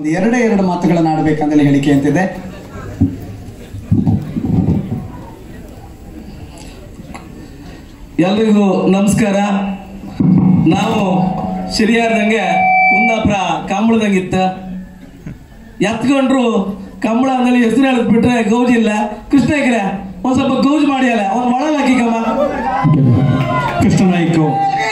ಒಂದು ಎರಡೇ ಎರಡು ಮಾತುಗಳನ್ನು ಆಡಬೇಕಂತೇಳಿ ಹೇಳಿಕೆ ಅಂತಿದೆ ಎಲ್ರಿಗೂ ನಮಸ್ಕಾರ ನಾವು ಶಿರಿಯಾರ್ದಂಗೆ ಕುಂದಾಪುರ ಕಂಬಳದಂಗಿತ್ತ ಎತ್ಕೊಂಡ್ರು ಕಂಬಳ ಅಂದಲ್ಲಿ ಹೆಸರು ಹೇಳಿದ್ ಬಿಟ್ರೆ ಗೌಜಿಲ್ಲ ಕೃಷ್ಣಗಿರ ಒಂದ್ ಸ್ವಲ್ಪ ಗೌಜ್ ಮಾಡಿಯಲ್ಲ ಒಂದ್ ಒಳ ಹಾಕಿಕಮ್ಮ ಕೃಷ್ಣ ನಾಯ್ಕು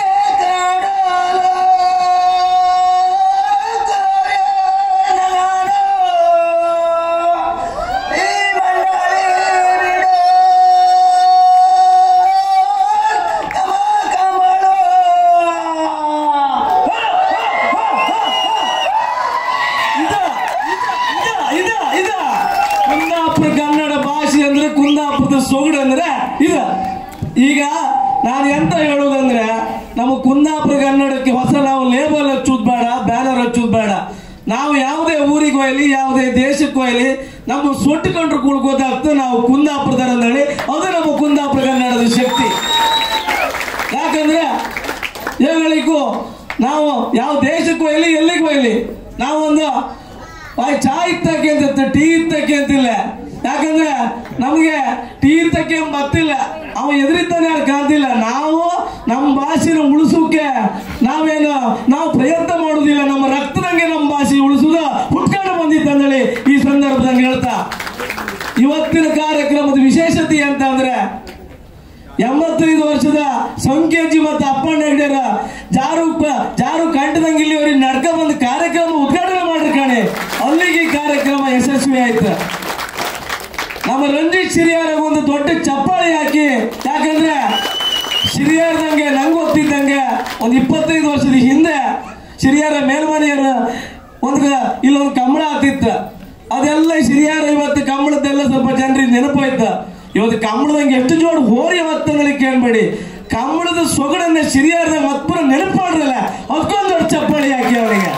ಇದ ಇದ ಇದ ಇದ ಕುಂದಾಪುರ ಕನ್ನಡ ಭಾಷೆ ಅಂದ್ರೆ ಕುಂದಾಪುರದ ಸೊಗಡು ಅಂದ್ರೆ ಇದ ಈಗ ನಾನು ಎಂತ ಹೇಳುವುದಂದ್ರೆ ನಮ್ಮ ಕುಂದಾಪುರ ಕನ್ನಡಕ್ಕೆ ಹೊಸ ನಾವು ಲೇಬಲ್ ಹಚ್ಚುದ್ ಬೇಡ ಬ್ಯಾನರ್ ಹಚ್ಚುದ್ ಬೇಡ ನಾವು ಯಾವುದೇ ಊರಿಗೆ ಹೋಯ್ಲಿ ಯಾವುದೇ ದೇಶಕ್ಕೆ ಹೋಯ್ಲಿ ನಮ್ಮ ಸೊಟ್ಟುಕೊಂಡ್ರು ಕೂಡ ಗೊತ್ತಾಗ್ತದೆ ನಾವು ಕುಂದಾಪುರದರ ಹೇಳಿ ಅದು ನಮ್ಮ ಕುಂದಾಪುರ ಕನ್ನಡದ ಶಕ್ತಿ ಯಾಕಂದ್ರೆ ಹೇಳಿಗೂ ನಾವು ಯಾವ ದೇಶಕ್ಕೆ ಹೋಯ್ಲಿ ಎಲ್ಲಿಗೆ ಹೋಯ್ಲಿ ನಾವೊಂದು ಬಾಯ್ ಚಾ ಇತ್ತಕ್ಕೆ ಅಂತ ಟೀ ಇತ್ತಕ್ಕೆ ಅಂತಿಲ್ಲ ಯಾಕಂದ್ರೆ ನಮಗೆ ಟೀ ಇರ್ತಕ್ಕೆ ಗೊತ್ತಿಲ್ಲ ಅವ ಎದುರಿದ್ದಾನೆ ಯಾರು ಕಾಣ್ತಿಲ್ಲ ನಾವು ನಮ್ಮ ಭಾಷೆನ ಉಳಿಸೋಕೆ ನಾವೇನು ನಾವು ಪ್ರಯತ್ನ ಮಾಡುದಿಲ್ಲ ನಮ್ಮ ರಕ್ತದಂಗೆ ನಮ್ಮ ಭಾಷೆ ಉಳಿಸುದ ಹುಟ್ಕೊಂಡು ಬಂದಿತ್ತು ಅಂದೇಳಿ ಈ ಸಂದರ್ಭದಂಗೆ ಹೇಳ್ತಾ ಇವತ್ತಿನ ಕಾರ್ಯಕ್ರಮದ ವಿಶೇಷತೆ ಅಂತ ಅಂದ್ರೆ ಎಂಬತ್ತೈದು ವರ್ಷದ ಸಂಕೇಜಿ ಮತ್ತು ಅಪ್ಪಣ್ಣ ಹೆಗ್ಡೆರ ಜಾರು ಪ- ಜಾರು ಕಂಠದಂಗೆ ಇಲ್ಲಿವರೆಗೆ ನಡ್ಕ ಬಂದು ಕಾರ್ಯಕ್ರಮ ಉದ್ಘಾಟನೆ ಮಾಡ್ರಿ ಕಾಣೆ ಅಲ್ಲಿಗೆ ಈ ಕಾರ್ಯಕ್ರಮ ಯಶಸ್ವಿ ಆಯ್ತು ನಮ್ಮ ರಂಜಿತ್ ಸಿರಿಯಾರ ಒಂದು ದೊಡ್ಡ ಚಪ್ಪಾಳಿ ಹಾಕಿ ಯಾಕಂದ್ರೆ ಸಿರಿಯಾರ್ದಂಗೆ ನಂಗೆ ಗೊತ್ತಿದ್ದಂಗೆ ಒಂದು ಇಪ್ಪತ್ತೈದು ವರ್ಷದ ಹಿಂದೆ ಸಿರಿಯಾರ ಮೇಲ್ಮನೆಯರ ಒಂದು ಇಲ್ಲೊಂದು ಕಂಬಳ ಆಗ್ತಿತ್ತು ಅದೆಲ್ಲ ಸಿರಿಯಾರ ಇವತ್ತು ಕಂಬಳದ್ದೆಲ್ಲ ಸ್ವಲ್ಪ ಜನರಿಗೆ ನೆನಪಾಯ್ತು ಇವತ್ತು ಕಂಬಳದಂಗೆ ಎಷ್ಟು ಜೋಡು ಹೋರಿ ಹೊತ್ತಂದ್ರೆ ಕೇಳ್ಬೇಡಿ ಕಂಬಳದ ಸೊಗಡನ್ನ ಸಿರಿಯಾರ್ದ ಮತ್ಪುರ ನೆನಪು ಮಾಡ್ರಲ್ಲ ಅದಕ್ಕೊಂದು ದೊಡ್ಡ ಚಪ್ಪಾಳಿ ಹಾಕಿ ಅವನಿಗೆ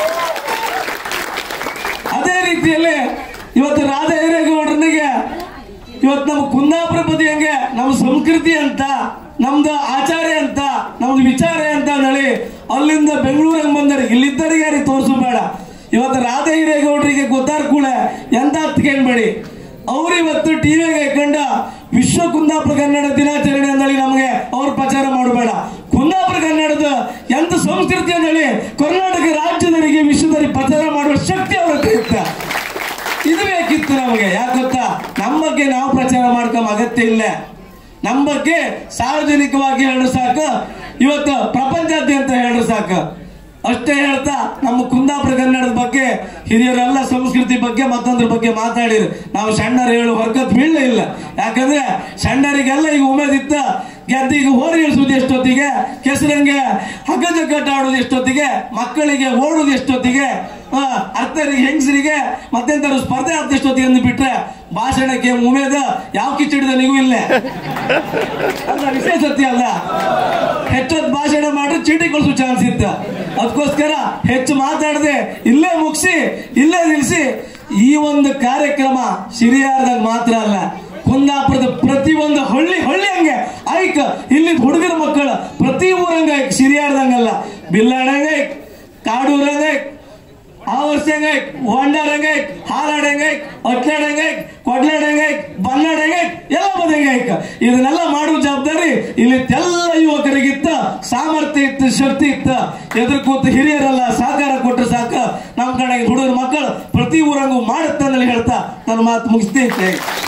ಅದೇ ರೀತಿಯಲ್ಲಿ ಇವತ್ತು ರಾಜ ಹಿರೇಗೌಡನಿಗೆ ಇವತ್ತು ನಮ್ಮ ಕುಂದಾಪುರ ಬದಿ ಹಂಗೆ ನಮ್ಮ ಸಂಸ್ಕೃತಿ ಅಂತ ನಮ್ದು ಆಚಾರ ಅಂತ ನಮ್ದು ವಿಚಾರ ಅಂತ ಹೇಳಿ ಅಲ್ಲಿಂದ ಬೆಂಗಳೂರಿಗೆ ಬಂದರೆ ಇಲ್ಲಿದ್ದರಿಗೆ ಯಾರಿಗೆ ತೋರಿಸಬೇಡ ಇವತ್ತು ರಾಧೆ ಹಿರೇಗೌಡರಿಗೆ ಗೊತ್ತಾರ ಕೂಡ ಎಂತ ಹತ್ಕೊಂಡ್ಬೇಡಿ ಅವ್ರು ಇವತ್ತು ಟಿವಿಗೆ ಹಾಕೊಂಡ ವಿಶ್ವ ಕುಂದಾಪುರ ಕನ್ನಡ ದಿನಾಚರಣೆ ಅಂದೇಳಿ ನಮಗೆ ಅವ್ರು ಪ್ರಚಾರ ಮಾಡಬೇಡ ಕುಂದಾಪುರ ಕನ್ನಡದ ಎಂತ ಸಂಸ್ಕೃತಿ ಅಂದೇಳಿ ಕರ್ನಾಟಕ ರಾಜ್ಯದವರಿಗೆ ವಿಶ್ವದಲ್ಲಿ ಪ್ರಚಾರ ಮಾಡುವ ಶಕ್ತಿ ಅವ್ರ ಹತ್ರ ಇತ್ತ ಇದು ಬೇಕಿತ್ತು ನಮಗೆ ಯಾಕೆ ಗೊತ್ತಾ ನಮ್ಮ ಬಗ್ಗೆ ನಾವು ಪ್ರಚಾರ ಮಾಡ್ಕೊಂಬ ಅಗತ್ಯ ಇಲ್ಲ ನಮ್ಮ ಬಗ್ಗೆ ಸಾರ್ವಜನಿಕವಾಗಿ ಹೇಳಲು ಸಾಕು ಇವತ್ತು ಪ್ರಪಂಚಾದ್ಯಂತ ಹೇಳಲು ಸಾಕು ಅಷ್ಟೇ ಹೇಳ್ತಾ ನಮ್ಮ ಕುಂದಾಪುರ ಕನ್ನಡದ ಬಗ್ಗೆ ಹಿರಿಯರೆಲ್ಲ ಸಂಸ್ಕೃತಿ ಬಗ್ಗೆ ಮತ್ತೊಂದ್ರ ಬಗ್ಗೆ ಮಾತಾಡಿರು ನಾವು ಸಣ್ಣರು ಹೇಳು ವರ್ಗತ್ ಬೀಳಲೇ ಇಲ್ಲ ಯಾಕಂದ್ರೆ ಸಣ್ಣರಿಗೆಲ್ಲ ಈಗ ಉಮೇದಿತ್ತ ಗೆದ್ದಿಗೆ ಹೋರಿ ಇಳಿಸೋದು ಎಷ್ಟೊತ್ತಿಗೆ ಕೆಸರಂಗೆ ಹಗ್ಗ ಜಗ್ಗಟ್ಟ ಆಡೋದು ಎಷ್ಟೊತ್ತಿಗೆ ಮಕ್ಕಳಿಗೆ ಓಡೋದು ಎಷ್ಟೊತ್ತಿಗೆ ಆ, ಅರ್ಥರಿಗೆ ಹೆಂಗಸರಿಗೆ ಮತ್ತೆಂತರ ಸ್ಪರ್ಧೆ ಆದ ಎಷ್ಟೊತ್ತಿಗೆ ಅಂದು ಬಿಟ್ರೆ ಭಾಷಣಕ್ಕೆ ಉಮೇದ ಯಾವ ಕಿಚ್ಚಿಡಿದ ನೀವು ಇಲ್ಲೇ ಅಲ್ಲ ವಿಶೇಷತೆ ಅಲ್ಲ ಹೆಚ್ಚೊತ್ತು ಭಾಷಣ ಮಾಡ್ರೆ ಚೀಟಿ ಕಳಿಸೋ ಚಾನ್ಸ್ ಇತ್ತು ಅದಕ್ಕೋಸ್ಕರ ಹೆಚ್ಚು ಮಾತಾಡದೆ ಇಲ್ಲೇ ಮುಗಿಸಿ ಇಲ್ಲೇ ನಿಲ್ಲಿಸಿ ಈ ಒಂದು ಕಾರ್ಯಕ್ರಮ ಸಿರಿಯಾರದಾಗ ಮಾತ್ರ ಅಲ್ಲ ಕುಂದಾಪುರದ ಪ್ರತಿ ಒಂದು ಹಳ್ಳಿ ಹಳ್ಳಿ ಹಂಗೆ ಐಕ್ ಇಲ್ಲಿ ಹುಡುಗರ ಮಕ್ಕಳು ಪ್ರತಿ ಊರಂಗ ಐಕ್ ಸಿರಿಯಾರ್ದಂಗಲ್ಲ ಬಿಲ್ಲಾಡಂಗೆ ಕಾಡೂರಂಗೆ ಆವರ್ಸಂಗೆ ಹೊಂಡಾರಂಗೆ ಹಾಲಾಡಂಗೆ ಒಟ್ಲಾಡಂಗೆ ಕೊಡ್ಲಾಡಂಗೆ ಬನ್ನಾಡಂಗೆ ಎಲ್ಲ ಬದಂಗೆ ಇದನ್ನೆಲ್ಲ ಮಾಡುವ ಜವಾಬ್ದಾರಿ ಇಲ್ಲಿ ಎಲ್ಲ ಯುವಕರಿಗಿತ್ತ ಸಾಮರ್ಥ್ಯ ಇತ್ತು ಶಕ್ತಿ ಇತ್ತು ಎದುರು ಕೂತು ಹಿರಿಯರೆಲ್ಲ ಸಹಕಾರ ಕೊಟ್ಟರೆ ಸಾಕು ನಮ್ಮ ಕಡೆಗೆ ಹುಡುಗರ ಮಕ್ಕಳು ಪ್ರತಿ ಊರಂಗು ಮಾಡುತ್ತಂದೇಳಿ ಹೇಳ್ತಾ ನನ್ನ ಮಾತು ಮುಗಿಸ್ತೀನಿ